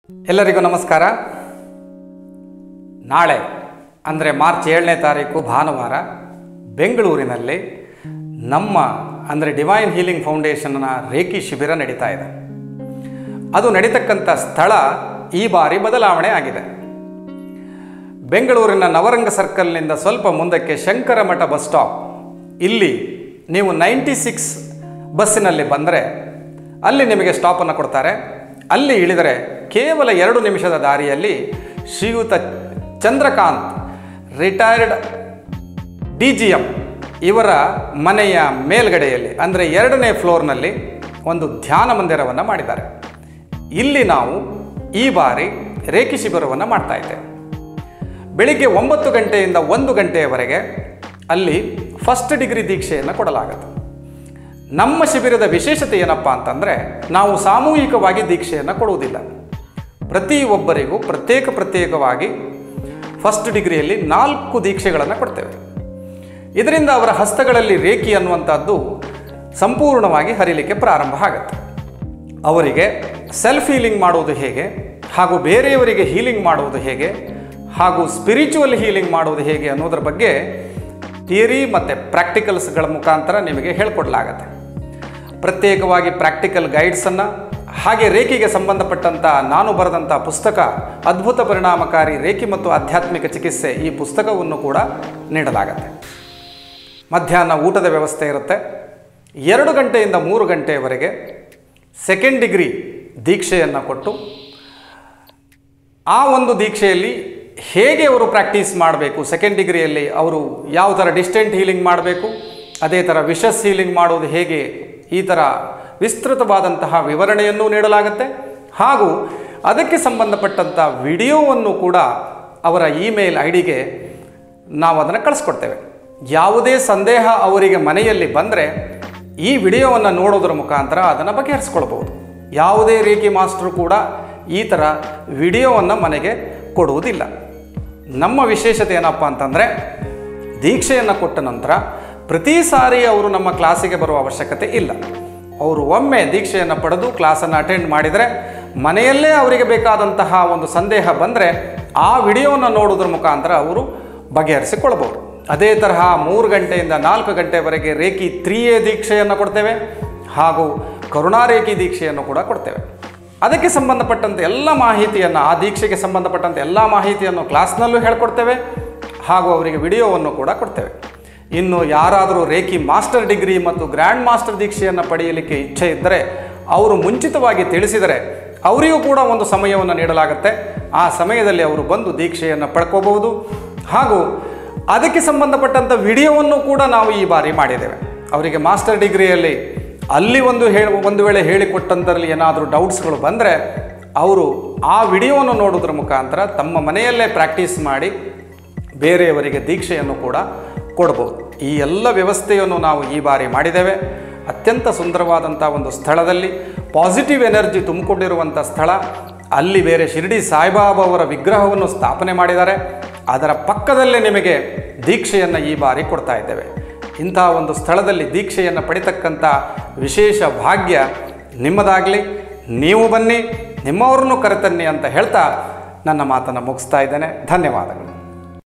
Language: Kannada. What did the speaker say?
ಎಲ್ಲರಿಗೂ ನಮಸ್ಕಾರ ನಾಳೆ ಅಂದರೆ ಮಾರ್ಚ್ ಏಳನೇ ತಾರೀಕು ಭಾನುವಾರ ಬೆಂಗಳೂರಿನಲ್ಲಿ ನಮ್ಮ ಅಂದರೆ ಡಿವೈನ್ ಹೀಲಿಂಗ್ ಫೌಂಡೇಶನ್ನ ರೇಖಿ ಶಿಬಿರ ನಡೀತಾ ಇದೆ ಅದು ನಡೀತಕ್ಕಂಥ ಸ್ಥಳ ಈ ಬಾರಿ ಬದಲಾವಣೆ ಆಗಿದೆ ಬೆಂಗಳೂರಿನ ನವರಂಗ ಸರ್ಕಲ್ನಿಂದ ಸ್ವಲ್ಪ ಮುಂದಕ್ಕೆ ಶಂಕರ ಮಠ ಬಸ್ ಸ್ಟಾಪ್ ಇಲ್ಲಿ ನೀವು ನೈಂಟಿ ಸಿಕ್ಸ್ ಬಸ್ಸಿನಲ್ಲಿ ಬಂದರೆ ಅಲ್ಲಿ ನಿಮಗೆ ಸ್ಟಾಪನ್ನು ಕೊಡ್ತಾರೆ ಅಲ್ಲಿ ಇಳಿದರೆ ಕೇವಲ ಎರಡು ನಿಮಿಷದ ದಾರಿಯಲ್ಲಿ ಶ್ರೀಯುತ Chandrakant retired D G M ಇವರ ಮನೆಯ ಮೇಲ್ಗಡೆಯಲ್ಲಿ ಅಂದರೆ ಎರಡನೇ ಫ್ಲೋರ್ನಲ್ಲಿ ಒಂದು ಧ್ಯಾನ ಮಂದಿರವನ್ನು ಮಾಡಿದ್ದಾರೆ ಇಲ್ಲಿ ನಾವು ಈ ಬಾರಿ ರೇಖಿ ಶಿಬಿರವನ್ನು ಮಾಡ್ತಾ ಇದ್ದೇವೆ ಬೆಳಿಗ್ಗೆ ಒಂಬತ್ತು ಗಂಟೆಯಿಂದ ಒಂದು ಗಂಟೆಯವರೆಗೆ ಅಲ್ಲಿ ಫಸ್ಟ್ ಡಿಗ್ರಿ ದೀಕ್ಷೆಯನ್ನು ಕೊಡಲಾಗುತ್ತೆ ನಮ್ಮ ಶಿಬಿರದ ವಿಶೇಷತೆ ಏನಪ್ಪ ಅಂತಂದರೆ ನಾವು ಸಾಮೂಹಿಕವಾಗಿ ದೀಕ್ಷೆಯನ್ನು ಕೊಡುವುದಿಲ್ಲ ಪ್ರತಿಯೊಬ್ಬರಿಗೂ ಪ್ರತ್ಯೇಕ ಪ್ರತ್ಯೇಕವಾಗಿ ಫಸ್ಟ್ ಡಿಗ್ರಿಯಲ್ಲಿ ನಾಲ್ಕು ದೀಕ್ಷೆಗಳನ್ನು ಕೊಡ್ತೇವೆ ಇದರಿಂದ ಅವರ ಹಸ್ತಗಳಲ್ಲಿ ರೇಖಿ ಅನ್ನುವಂಥದ್ದು ಸಂಪೂರ್ಣವಾಗಿ ಹರಿಲಿಕ್ಕೆ ಪ್ರಾರಂಭ ಆಗುತ್ತೆ ಅವರಿಗೆ ಸೆಲ್ಫ್ ಹೀಲಿಂಗ್ ಮಾಡುವುದು ಹೇಗೆ ಹಾಗೂ ಬೇರೆಯವರಿಗೆ ಹೀಲಿಂಗ್ ಮಾಡುವುದು ಹೇಗೆ ಹಾಗೂ ಸ್ಪಿರಿಚುವಲ್ ಹೀಲಿಂಗ್ ಮಾಡುವುದು ಹೇಗೆ ಅನ್ನೋದ್ರ ಬಗ್ಗೆ ಥಿಯರಿ ಮತ್ತು ಪ್ರಾಕ್ಟಿಕಲ್ಸ್ಗಳ ಮುಖಾಂತರ ನಿಮಗೆ ಹೇಳ್ಕೊಡ್ಲಾಗತ್ತೆ ಪ್ರತ್ಯೇಕವಾಗಿ ಪ್ರಾಕ್ಟಿಕಲ್ ಗೈಡ್ಸನ್ನು ಹಾಗೆ ರೇಖಿಗೆ ಸಂಬಂಧಪಟ್ಟಂಥ ನಾನು ಬರೆದಂಥ ಪುಸ್ತಕ ಅದ್ಭುತ ಪರಿಣಾಮಕಾರಿ ರೇಖಿ ಮತ್ತು ಆಧ್ಯಾತ್ಮಿಕ ಚಿಕಿತ್ಸೆ ಈ ಪುಸ್ತಕವನ್ನು ಕೂಡ ನೀಡಲಾಗತ್ತೆ ಮಧ್ಯಾಹ್ನ ಊಟದ ವ್ಯವಸ್ಥೆ ಇರುತ್ತೆ ಎರಡು ಗಂಟೆಯಿಂದ ಮೂರು ಗಂಟೆಯವರೆಗೆ ಸೆಕೆಂಡ್ ಡಿಗ್ರಿ ದೀಕ್ಷೆಯನ್ನು ಕೊಟ್ಟು ಆ ಒಂದು ದೀಕ್ಷೆಯಲ್ಲಿ ಹೇಗೆ ಅವರು ಪ್ರಾಕ್ಟೀಸ್ ಮಾಡಬೇಕು ಸೆಕೆಂಡ್ ಡಿಗ್ರಿಯಲ್ಲಿ ಅವರು ಯಾವ ಥರ ಡಿಸ್ಟೆಂಟ್ ಹೀಲಿಂಗ್ ಮಾಡಬೇಕು ಅದೇ ಥರ ವಿಷಸ್ ಹೀಲಿಂಗ್ ಮಾಡೋದು ಹೇಗೆ ಈ ಥರ ವಿಸ್ತೃತವಾದಂತಹ ವಿವರಣೆಯನ್ನು ನೀಡಲಾಗುತ್ತೆ ಹಾಗೂ ಅದಕ್ಕೆ ಸಂಬಂಧಪಟ್ಟಂಥ ವಿಡಿಯೋವನ್ನು ಕೂಡ ಅವರ ಇಮೇಲ್ ಐ ಡಿಗೆ ನಾವು ಅದನ್ನು ಕಳಿಸ್ಕೊಡ್ತೇವೆ ಯಾವುದೇ ಸಂದೇಹ ಅವರಿಗೆ ಮನೆಯಲ್ಲಿ ಬಂದರೆ ಈ ವಿಡಿಯೋವನ್ನು ನೋಡೋದ್ರ ಮುಖಾಂತರ ಅದನ್ನು ಬಗೆಹರಿಸ್ಕೊಳ್ಬೋದು ಯಾವುದೇ ರೇಖಿ ಮಾಸ್ಟ್ರು ಕೂಡ ಈ ಥರ ವಿಡಿಯೋವನ್ನು ಮನೆಗೆ ಕೊಡುವುದಿಲ್ಲ ನಮ್ಮ ವಿಶೇಷತೆ ಏನಪ್ಪ ಅಂತಂದರೆ ದೀಕ್ಷೆಯನ್ನು ಕೊಟ್ಟ ನಂತರ ಪ್ರತಿ ಸಾರಿ ಅವರು ನಮ್ಮ ಕ್ಲಾಸಿಗೆ ಬರುವ ಅವಶ್ಯಕತೆ ಇಲ್ಲ ಅವರು ಒಮ್ಮೆ ದೀಕ್ಷೆಯನ್ನು ಪಡೆದು ಕ್ಲಾಸನ್ನು ಅಟೆಂಡ್ ಮಾಡಿದರೆ ಮನೆಯಲ್ಲೇ ಅವರಿಗೆ ಬೇಕಾದಂತಹ ಒಂದು ಸಂದೇಹ ಬಂದರೆ ಆ ವಿಡಿಯೋವನ್ನು ನೋಡೋದ್ರ ಮುಖಾಂತರ ಅವರು ಬಗೆಹರಿಸಿಕೊಳ್ಬೋದು ಅದೇ ತರಹ ಮೂರು ಗಂಟೆಯಿಂದ ನಾಲ್ಕು ಗಂಟೆವರೆಗೆ ರೇಖಿ ತ್ರೀ ಎ ದೀಕ್ಷೆಯನ್ನು ಕೊಡ್ತೇವೆ ಹಾಗೂ ಕರುಣಾರೇಖಿ ದೀಕ್ಷೆಯನ್ನು ಕೂಡ ಕೊಡ್ತೇವೆ ಅದಕ್ಕೆ ಸಂಬಂಧಪಟ್ಟಂತೆ ಎಲ್ಲ ಮಾಹಿತಿಯನ್ನು ಆ ದೀಕ್ಷೆಗೆ ಸಂಬಂಧಪಟ್ಟಂತೆ ಎಲ್ಲ ಮಾಹಿತಿಯನ್ನು ಕ್ಲಾಸ್ನಲ್ಲೂ ಹೇಳ್ಕೊಡ್ತೇವೆ ಹಾಗೂ ಅವರಿಗೆ ವಿಡಿಯೋವನ್ನು ಕೂಡ ಕೊಡ್ತೇವೆ ಇನ್ನು ಯಾರಾದರೂ ರೇಖಿ ಮಾಸ್ಟರ್ ಡಿಗ್ರಿ ಮತ್ತು ಗ್ರ್ಯಾಂಡ್ ಮಾಸ್ಟರ್ ದೀಕ್ಷೆಯನ್ನು ಪಡೆಯಲಿಕ್ಕೆ ಇಚ್ಛೆ ಇದ್ದರೆ ಅವರು ಮುಂಚಿತವಾಗಿ ತಿಳಿಸಿದರೆ ಅವರಿಗೂ ಕೂಡ ಒಂದು ಸಮಯವನ್ನು ನೀಡಲಾಗುತ್ತೆ ಆ ಸಮಯದಲ್ಲಿ ಅವರು ಬಂದು ದೀಕ್ಷೆಯನ್ನು ಪಡ್ಕೋಬಹುದು ಹಾಗೂ ಅದಕ್ಕೆ ಸಂಬಂಧಪಟ್ಟಂಥ ವಿಡಿಯೋವನ್ನು ಕೂಡ ನಾವು ಈ ಬಾರಿ ಮಾಡಿದ್ದೇವೆ ಅವರಿಗೆ ಮಾಸ್ಟರ್ ಡಿಗ್ರಿಯಲ್ಲಿ ಅಲ್ಲಿ ಒಂದು ಹೇಳಿ ಒಂದು ವೇಳೆ ಹೇಳಿಕೊಟ್ಟಂಥರಲ್ಲಿ ಏನಾದರೂ ಡೌಟ್ಸ್ಗಳು ಬಂದರೆ ಅವರು ಆ ವಿಡಿಯೋವನ್ನು ನೋಡೋದ್ರ ಮುಖಾಂತರ ತಮ್ಮ ಮನೆಯಲ್ಲೇ ಪ್ರಾಕ್ಟೀಸ್ ಮಾಡಿ ಬೇರೆಯವರಿಗೆ ದೀಕ್ಷೆಯನ್ನು ಕೂಡ ಕೊಡ್ಬೋದು ಈ ಎಲ್ಲ ವ್ಯವಸ್ಥೆಯನ್ನು ನಾವು ಈ ಬಾರಿ ಮಾಡಿದ್ದೇವೆ ಅತ್ಯಂತ ಸುಂದರವಾದಂಥ ಒಂದು ಸ್ಥಳದಲ್ಲಿ ಪಾಸಿಟಿವ್ ಎನರ್ಜಿ ತುಂಬಿಕೊಂಡಿರುವಂಥ ಸ್ಥಳ ಅಲ್ಲಿ ಬೇರೆ ಶಿರಡಿ ಸಾಯಿಬಾಬಾ ಅವರ ವಿಗ್ರಹವನ್ನು ಸ್ಥಾಪನೆ ಮಾಡಿದ್ದಾರೆ ಅದರ ಪಕ್ಕದಲ್ಲೇ ನಿಮಗೆ ದೀಕ್ಷೆಯನ್ನು ಈ ಬಾರಿ ಕೊಡ್ತಾ ಇದ್ದೇವೆ ಇಂತಹ ಒಂದು ಸ್ಥಳದಲ್ಲಿ ದೀಕ್ಷೆಯನ್ನು ಪಡಿತಕ್ಕಂಥ ವಿಶೇಷ ಭಾಗ್ಯ ನಿಮ್ಮದಾಗಲಿ ನೀವು ಬನ್ನಿ ನಿಮ್ಮವ್ರನ್ನೂ ಕರೆತನ್ನಿ ಅಂತ ಹೇಳ್ತಾ ನನ್ನ ಮಾತನ್ನು ಮುಗಿಸ್ತಾ ಇದ್ದೇನೆ ಧನ್ಯವಾದಗಳು